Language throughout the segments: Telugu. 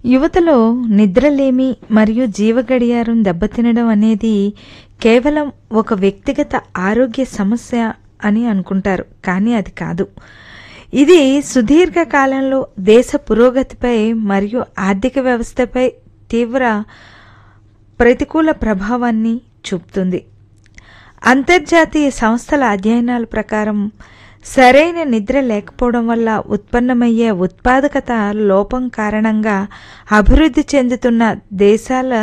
యువతలో నిద్రలేమి మరియు జీవగడియారం దెబ్బతినడం అనేది కేవలం ఒక వ్యక్తిగత ఆరోగ్య సమస్య అని అనుకుంటారు కానీ అది కాదు ఇది సుదీర్ఘ కాలంలో దేశ పురోగతిపై మరియు ఆర్థిక వ్యవస్థపై తీవ్ర ప్రతికూల ప్రభావాన్ని చూపుతుంది అంతర్జాతీయ సంస్థల అధ్యయనాల ప్రకారం సరైన నిద్ర లేకపోవడం వల్ల ఉత్పన్నమయ్యే ఉత్పాదకత లోపం కారణంగా అభివృద్ధి చెందుతున్న దేశాల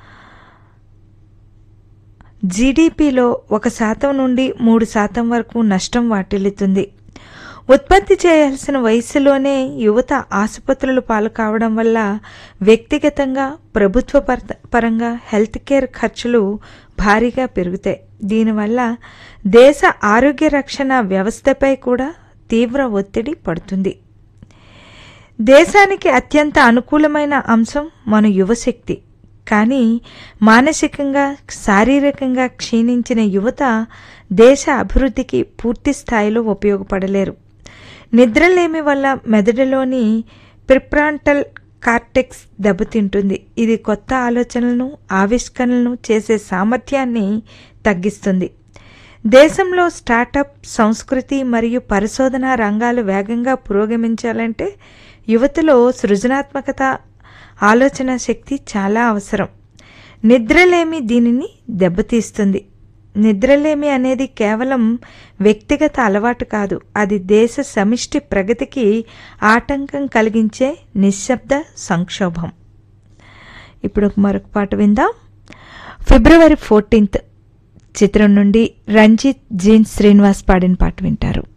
జీడిపిలో ఒక శాతం నుండి మూడు శాతం వరకు నష్టం వాటిల్లుతుంది ఉత్పత్తి చేయాల్సిన వయసులోనే యువత ఆసుపత్రులు పాలు కావడం వల్ల వ్యక్తిగతంగా ప్రభుత్వ పర- పరంగా హెల్త్ కేర్ ఖర్చులు భారీగా పెరుగుతాయి దీనివల్ల దేశ ఆరోగ్య రక్షణ వ్యవస్థపై కూడా తీవ్ర ఒత్తిడి పడుతుంది దేశానికి అత్యంత అనుకూలమైన అంశం మన యువశక్తి కానీ మానసికంగా శారీరకంగా క్షీణించిన యువత దేశ అభివృద్ధికి పూర్తి స్థాయిలో ఉపయోగపడలేరు నిద్రలేమి వల్ల మెదడులోని ప్రిప్రాంటల్ కార్టెక్స్ దెబ్బతింటుంది ఇది కొత్త ఆలోచనలను ఆవిష్కరణలను చేసే సామర్థ్యాన్ని తగ్గిస్తుంది దేశంలో స్టార్టప్ సంస్కృతి మరియు పరిశోధన రంగాలు వేగంగా పురోగమించాలంటే యువతలో సృజనాత్మకత ఆలోచన శక్తి చాలా అవసరం నిద్రలేమి దీనిని దెబ్బతీస్తుంది నిద్రలేమి అనేది కేవలం వ్యక్తిగత అలవాటు కాదు అది దేశ సమిష్టి ప్రగతికి ఆటంకం కలిగించే నిశ్శబ్ద సంక్షోభం ఇప్పుడు ఒక మరొక పాట విందాం ఫిబ్రవరి ఫోర్టీన్త్ చిత్రం నుండి రంజిత్ జీన్ శ్రీనివాస్ పాడిన పాట వింటారు